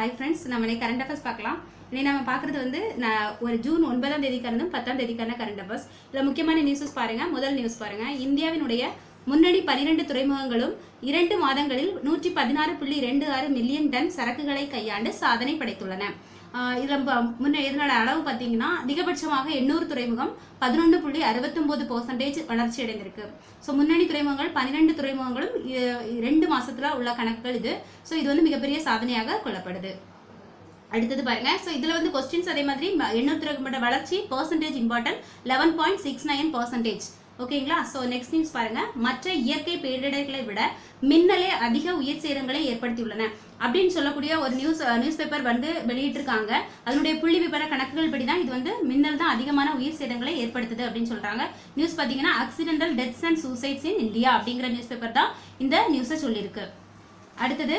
hi friends நம்ம இன்னைக்கு current affairs பார்க்கலாம் இன்னைக்கு நம்ம பார்க்குறது வந்து நான் ஒரு ஜூன் ஒன்பதாம் தேதிக்கானதும் பத்தாம் தேதிக்கான கரண்ட் அஃபேர்ஸ் இதில் முக்கியமான நியூஸஸ் பாருங்க முதல் நியூஸ் பாருங்க இந்தியாவினுடைய முன்னணி பனிரெண்டு துறைமுகங்களும் இரண்டு மாதங்களில் நூற்றி பதினாறு புள்ளி ரெண்டு ஆறு மில்லியன் டன் சரக்குகளை கையாண்டு சாதனை படைத்துள்ளன ஆஹ் இதுல ப- முன்ன இதனோட அளவு பார்த்தீங்கன்னா அதிகபட்சமாக எண்ணூறு துறைமுகம் பதினொன்று புள்ளி அறுபத்தொம்போது பர்சன்டேஜ் வளர்ச்சி அடைந்திருக்கு ஸோ முன்னணி துறைமுகங்கள் பன்னிரெண்டு துறைமுகங்களும் இ- ரெண்டு மாசத்துல உள்ள கணக்குகள் இது ஸோ இது வந்து மிகப்பெரிய சாதனையாக கொள்ளப்படுது அடுத்தது பாருங்க ஸோ இதுல வந்து கொஸ்டின்ஸ் அதே மாதிரி ம- எண்ணூறு துறைமுக வளர்ச்சி percentage important eleven point six nine percentage ஓகேங்களா ஸோ நெக்ஸ்ட் நியூஸ் பாருங்க மற்ற இயற்கை பேரிடர்களை விட மின்னலே அதிக உயிர் சேதங்களை ஏற்படுத்தியுள்ளன அப்படின்னு சொல்லக்கூடிய ஒரு நியூஸ் நியூஸ் பேப்பர் வந்து வெளியிட்டிருக்காங்க அதனுடைய புள்ளி விவர கணக்குகள் படி தான் இது வந்து மின்னல் தான் அதிகமான உயிர் சேதங்களை ஏற்படுத்துது அப்படின்னு சொல்றாங்க நியூஸ் பார்த்தீங்கன்னா accidental deaths and suicides in India அப்படிங்கிற நியூஸ் பேப்பர் தான் இந்த நியூஸை சொல்லியிருக்கு அடுத்தது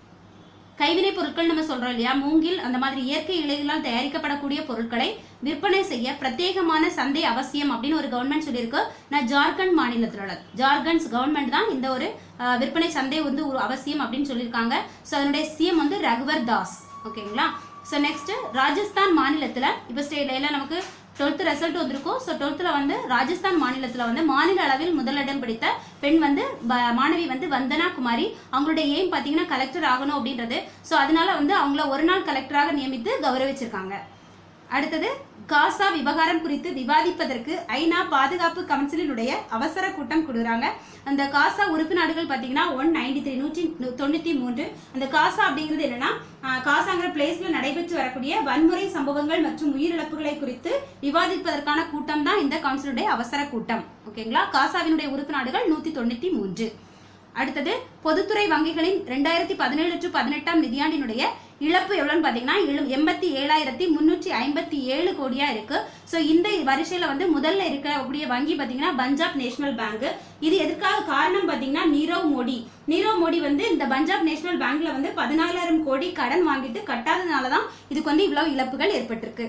கைவினை பொருட்கள் நம்ம சொல்றோம் இல்லையா மூங்கில் அந்த மாதிரி இயற்கை இலைகளால் தயாரிக்கப்படக்கூடிய பொருட்களை விற்பனை செய்ய பிரத்யேகமான சந்தை அவசியம் அப்படின்னு ஒரு கவர்மெண்ட் சொல்லியிருக்கு நான் ஜார்க்கண்ட் மாநிலத்தில் உள்ள ஜார்க்கண்ட்ஸ் கவர்மெண்ட் தான் இந்த ஒரு அஹ், விற்பனை சந்தை வந்து ஒரு அவசியம் அப்படின்னு சொல்லியிருக்காங்க ஸோ அதனுடைய சிஎம் வந்து ரகுவர் தாஸ் ஓகேங்களா ஸோ நெக்ஸ்ட் ராஜஸ்தான் மாநிலத்தில் இப்போ ஸ்டேட்ல எல்லாம் நமக்கு டுவெல்த் ரிசல்ட் வந்திருக்கும் ஸோ டுவெல்த்தில் வந்து ராஜஸ்தான் மாநிலத்தில் வந்து மாநில அளவில் முதலிடம் பிடித்த பெண் வந்து ப- மாணவி வந்து வந்தனா குமாரி அவங்களுடைய எய்ம் பார்த்தீங்கன்னா கலெக்டர் ஆகணும் அப்படின்றது ஸோ அதனால வந்து அவங்கள ஒரு நாள் கலெக்டராக நியமித்து கௌரவிச்சிருக்காங்க அடுத்தது காசா விவகாரம் குறித்து விவாதிப்பதற்கு ஐநா பாதுகாப்பு கவுன்சிலினுடைய அவசர கூட்டம் கொடுக்குறாங்க அந்த காசா உறுப்பு நாடுகள் பார்த்தீங்கன்னா ஒன் நைன்டி த்ரீ நூற்றி நூ- தொண்ணூத்தி மூன்று அந்த காசா அப்படிங்கிறது என்னன்னா ஆஹ், காசாங்கிற பிளேஸ்ல நடைபெற்று வரக்கூடிய வன்முறை சம்பவங்கள் மற்றும் உயிரிழப்புகளை குறித்து விவாதிப்பதற்கான கூட்டம் தான் இந்த கவுன்சிலுடைய அவசர கூட்டம் ஓகேங்களா காசாவினுடைய உறுப்பு நாடுகள் நூத்தி தொண்ணூத்தி மூன்று அடுத்தது பொதுத்துறை வங்கிகளின் ரெண்டாயிரத்தி பதினேழு டு பதினெட்டாம் நிதியாண்டினுடைய இழப்பு எவ்வளோன்னு பார்த்தீங்கன்னா எழு- எண்பத்தி ஏழாயிரத்தி முன்னூற்றி ஐம்பத்தி ஏழு கோடியா இருக்கு ஸோ இந்த வரிசையில வந்து முதல்ல இருக்கக்கூடிய வங்கி பார்த்தீங்கன்னா பஞ்சாப் நேஷனல் பேங்க் இது எதுக்காக காரணம் பார்த்தீங்கன்னா நீரவ் மோடி நீரவ் மோடி வந்து இந்த பஞ்சாப் நேஷனல் பேங்க்ல வந்து பதினாலாயிரம் கோடி கடன் வாங்கிட்டு கட்டாததுனால தான் இதுக்கு வந்து இவ்வளவு இழப்புகள் ஏற்பட்டிருக்கு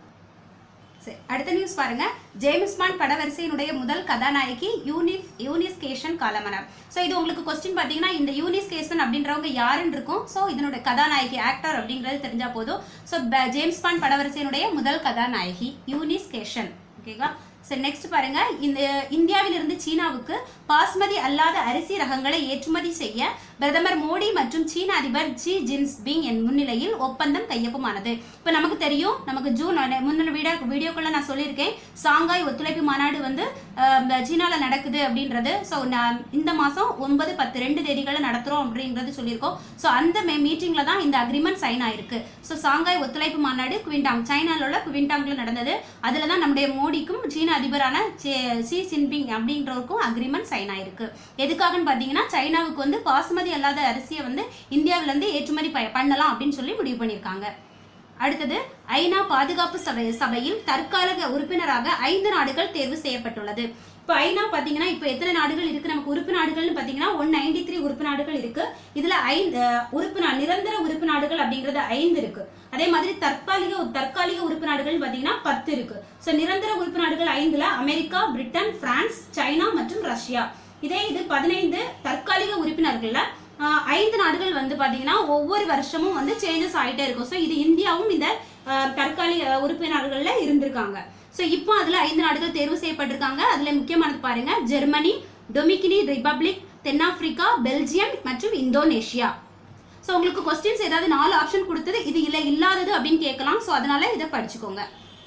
சரி அடுத்த நியூஸ் பாருங்க ஜேம்ஸ் பாண்ட் படவரிசையினுடைய முதல் கதாநாயகி யூனிஃப் யூனிஸ்கேஷன் காலமனர் ஸோ இது உங்களுக்கு கொஸ்டின் பார்த்தீங்கன்னா இந்த யூனிஸ்கேஷன் அப்படின்றவங்க யாருன்னு இருக்கும் ஸோ இதனுடைய கதாநாயகி ஆக்டர் அப்படிங்கிறது தெரிஞ்சா போதும் ஸோ ஜேம்ஸ் பாண்ட் படவரிசையினுடைய முதல் கதாநாயகி யூனிஸ்கேஷன் ஓகேவா சரி நெக்ஸ்ட் பாருங்க இந்த இந்தியாவிலிருந்து சீனாவுக்கு பாஸ்மதி அல்லாத அரிசி ரகங்களை ஏற்றுமதி செய்ய பிரதமர் மோடி மற்றும் சீன அதிபர் ஜி ஜின்பிங் என் முன்னிலையில் ஒப்பந்தம் கையொப்பமானது இப்போ நமக்கு தெரியும் நமக்கு ஜூன் ஒன்னு- முன்ன வீடியோ வீடியோக்குள்ள நான் சொல்லியிருக்கேன் சாங்காய் ஒத்துழைப்பு மாநாடு வந்து அஹ், சீனால நடக்குது அப்படின்றது ஸோ இந்த மாசம் ஒன்பது பத்து ரெண்டு தேதிகளில் நடத்துறோம் அப்படின்றது சொல்லியிருக்கோம் ஸோ அந்த மீட்டிங்ல தான் இந்த அக்ரிமெண்ட் சைன் ஆயிருக்கு ஸோ சாங்காய் ஒத்துழைப்பு மாநாடு குவிண்டாங் சைனால உள்ள குவிண்டாங்ல நடந்தது அதுல தான் நம்முடைய மோடிக்கும் சீன அதிபரான சி- ஷி ஜின்பிங் அப்படின்றவருக்கும் அக்ரிமெண்ட் சைன் ஆயிருக்கு எதுக்காகன்னு பார்த்தீங்கன்னா சைனாவுக்கு வந்து பாசுமதி அல்லாத அரிசியை வந்து இந்தியாவில இருந்து ஏற்றுமதி ப- பண்ணலாம் அப்படின்னு சொல்லி முடிவு பண்ணியிருக்காங்க அடுத்தது ஐநா பாதுகாப்பு சபை சபையில் தற்காலிக உறுப்பினராக ஐந்து நாடுகள் தேர்வு செய்யப்பட்டுள்ளது இப்போ ஐநா பாத்தீங்கன்னா இப்போ எத்தனை நாடுகள் இருக்கு நமக்கு உறுப்பு நாடுகள்னு பாத்தீங்கன்னா ஒன் நைன்டி த்ரீ உறுப்பு நாடுகள் இருக்கு இதுல ஐந்து அஹ், உறுப்பு நா- நிரந்தர உறுப்பு நாடுகள் அப்படிங்கிறது ஐந்து இருக்கு அதே மாதிரி தற்காலிக தற்காலிக உறுப்பு நாடுகள் பாத்தீங்கன்னா பத்து இருக்கு ஸோ நிரந்தர உறுப்பு நாடுகள் ஐந்துல அமெரிக்கா பிரிட்டன் பிரான்ஸ் சைனா மற்றும் ரஷ்யா இதே இது பதினைந்து தற்காலிக உறுப்பினர்கள்ல ஆஹ் ஐந்து நாடுகள் வந்து பாத்தீங்கன்னா ஒவ்வொரு வருஷமும் வந்து சேஞ்சஸ் ஆயிட்டே இருக்கும் ஸோ இது இந்தியாவும் இந்த ஆஹ், தற்காலிக உறுப்பினர்கள்ல இருந்திருக்காங்க ஸோ இப்போ அதுல ஐந்து நாடுகள் தேர்வு செய்யப்பட்டிருக்காங்க அதுல முக்கியமானது பாருங்க ஜெர்மனி டொமிகினி ரிபப்ளிக் தென்னாப்பிரிக்கா பெல்ஜியம் மற்றும் இந்தோனேஷியா ஸோ உங்களுக்கு கொஸ்டின்ஸ் ஏதாவது நாலு ஆப்ஷன் கொடுத்தது இது இல்லை இல்லாதது அப்படின்னு கேட்கலாம் ஸோ அதனால இதை படிச்சுக்கோங்க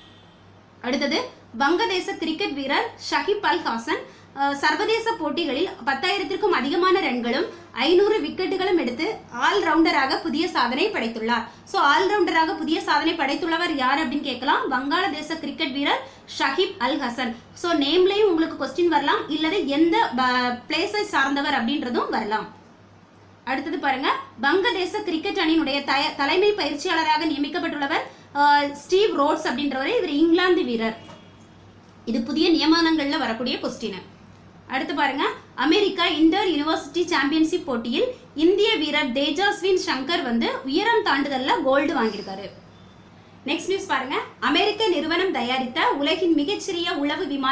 அடுத்தது வங்கதேச கிரிக்கெட் வீரர் ஷஹிப் அல் ஹாசன் அஹ், சர்வதேச போட்டிகளில் பத்தாயிரத்திற்கும் அதிகமான ரன்களும் ஐநூறு விக்கெட்டுகளும் எடுத்து ஆல் ரவுண்டராக புதிய சாதனை படைத்துள்ளார் ஸோ ஆல் ரவுண்டராக புதிய சாதனை படைத்துள்ளவர் யார் அப்படின்னு கேட்கலாம் வங்காளதேச கிரிக்கெட் வீரர் ஷஹிப் அல் ஹசன் ஸோ நேம்லேயும் உங்களுக்கு கொஸ்டின் வரலாம் இல்லது எந்த பிளேஸை சார்ந்தவர் அப்படின்றதும் வரலாம் அடுத்தது பாருங்க வங்கதேச கிரிக்கெட் அணியினுடைய தய- தலைமை பயிற்சியாளராக நியமிக்கப்பட்டுள்ளவர் அஹ், ஸ்டீவ் ரோட்ஸ் அப்படின்றவர் இவர் இங்கிலாந்து வீரர் இது புதிய நியமனங்கள்ல வரக்கூடிய கொஸ்டின் அடுத்து பாருங்க அமெரிக்கா இன்டர் யுனிவர்சிட்டி சாம்பியன்ஷிப் போட்டியில் இந்திய வீரர் தேஜாஸ்வின் சங்கர் வந்து உயரம் தாண்டுதல்ல கோல்டு வாங்கியிருக்காரு நெக்ஸ்ட் நியூஸ் பாருங்க அமெரிக்க நிறுவனம் தயாரித்த உலகின் மிகச்சிறிய உளவு விமானம்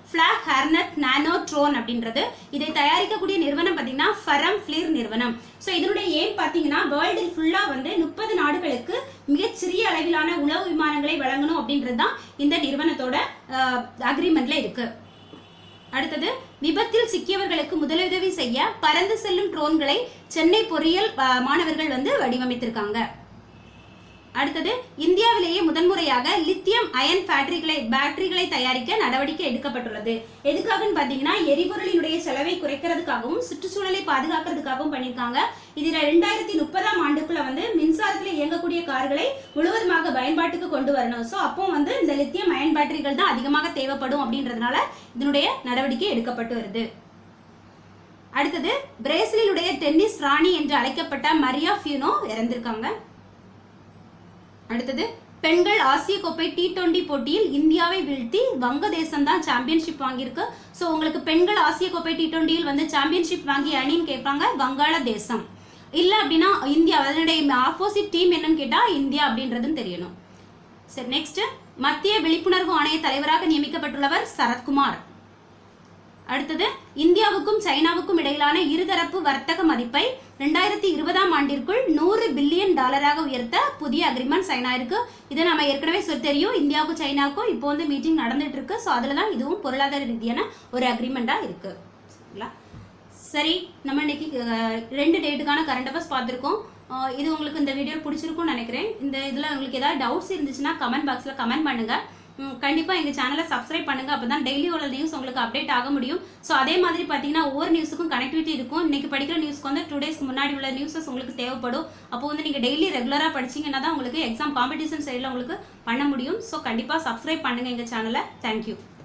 ஃபிளாக் ஹார்னட் நானோ ட்ரோன் அப்படின்றது இதை தயாரிக்கக்கூடிய நிறுவனம் பார்த்தீங்கன்னா ஃபரம் ஃபிளிர் நிறுவனம் ஸோ இதனுடைய ஏம் பார்த்தீங்கன்னா வேர்ல்டு ஃபுல்லாக வந்து முப்பது நாடுகளுக்கு மிகச்சிறிய அளவிலான உளவு விமானங்களை வழங்கணும் அப்படின்றது தான் இந்த நிறுவனத்தோட அக்ரிமெண்ட்ல இருக்கு அடுத்தது விபத்தில் சிக்கியவர்களுக்கு முதலுதவி செய்ய பறந்து செல்லும் ட்ரோன்களை சென்னை பொறியியல் அஹ், மாணவர்கள் வந்து வடிவமைத்திருக்காங்க அடுத்தது இந்தியாவிலேயே முதன்முறையாக லித்தியம் அயன் பேட்டரிகளை பேட்டரிகளை தயாரிக்க நடவடிக்கை எடுக்கப்பட்டுள்ளது எதுக்காகன்னு பாத்தீங்கன்னா எரிபொருளினுடைய செலவை குறைக்கிறதுக்காகவும் சுற்றுச்சூழலை பாதுகாக்கிறதுக்காகவும் பண்ணியிருக்காங்க இதுல ரெண்டாயிரத்தி முப்பதாம் ஆண்டுக்குள்ள வந்து மின்சாரத்துல இயங்கக்கூடிய கார்களை முழுவதுமாக பயன்பாட்டுக்கு கொண்டு வரணும் ஸோ அப்போ வந்து இந்த லித்தியம் அயன் பேட்டரிகள் தான் அதிகமாக தேவைப்படும் அப்படின்றதுனால இதனுடைய நடவடிக்கை எடுக்கப்பட்டு வருது அடுத்தது பிரேசிலுடைய டென்னிஸ் ராணி என்று அழைக்கப்பட்ட மரியா ஃபியூனோ இறந்திருக்காங்க அடுத்தது பெண்கள் ஆசிய கோப்பை டி டுவெண்டி போட்டியில் இந்தியாவை வீழ்த்தி வங்கதேசம் தான் சாம்பியன்ஷிப் வாங்கியிருக்கு ஸோ உங்களுக்கு பெண்கள் ஆசிய கோப்பை டி டுவெண்டியில் வந்து சாம்பியன்ஷிப் வாங்கி அணின்னு கேட்பாங்க வங்காளதேசம் இல்லை அப்படின்னா இந்தியா அதனுடைய ஆப்போசிட் டீம் என்னன்னு கேட்டால் இந்தியா அப்படின்றதும் தெரியணும் சரி நெக்ஸ்ட் மத்திய விழிப்புணர்வு ஆணைய தலைவராக நியமிக்கப்பட்டுள்ளவர் சரத்குமார் அடுத்தது இந்தியாவுக்கும் சைனாவுக்கும் இடையிலான இருதரப்பு வர்த்தக மதிப்பை ரெண்டாயிரத்தி இருபதாம் ஆண்டிற்குள் நூறு பில்லியன் டாலராக உயர்த்த புதிய அக்ரிமெண்ட் சைன் ஆயிருக்கு இதை நம்ம ஏற்கனவே சொல்லி தெரியும் இந்தியாவுக்கும் சைனாவுக்கும் இப்போ வந்து மீட்டிங் நடந்துட்டு இருக்கு ஸோ அதில் தான் இதுவும் பொருளாதார ரீதியான ஒரு அக்ரிமெண்ட்டாக இருக்கு சரிங்களா சரி நம்ம இன்னைக்கு அஹ், ரெண்டு டேட்டுக்கான கரண்ட் அஃபேர்ஸ் பார்த்துருக்கோம் அஹ், இது உங்களுக்கு இந்த வீடியோ பிடிச்சிருக்கும்னு நினைக்கிறேன் இந்த இதில் உங்களுக்கு ஏதாவது டவுட்ஸ் இருந்துச்சுன்னா கமெண்ட் பாக்ஸில் கமெண்ட் பண்ணுங்க ம், கண்டிப்பா எங்க சேனலை சப்ஸ்கிரைப் பண்ணுங்க அப்பதான் டெய்லி உள்ள நியூஸ் உங்களுக்கு அப்டேட் ஆக முடியும் ஸோ அதே மாதிரி பாத்தீங்கன்னா ஒவ்வொரு நியூஸுக்கும் கனெக்டிவிட்டி இருக்கும் இன்னைக்கு படிக்கிற நியூஸ்க்கு வந்து டூ டேஸ்க்கு முன்னாடி உள்ள நியூஸஸ் உங்களுக்கு தேவைப்படும் அப்போ வந்து நீங்க டெய்லி ரெகுலரா படிச்சீங்கன்னா தான் உங்களுக்கு எக்ஸாம் காம்படிஷன் சைடில் உங்களுக்கு பண்ண முடியும் ஸோ கண்டிப்பா சப்ஸ்கிரைப் பண்ணுங்க எங்க சேனலை தேங்க்யூ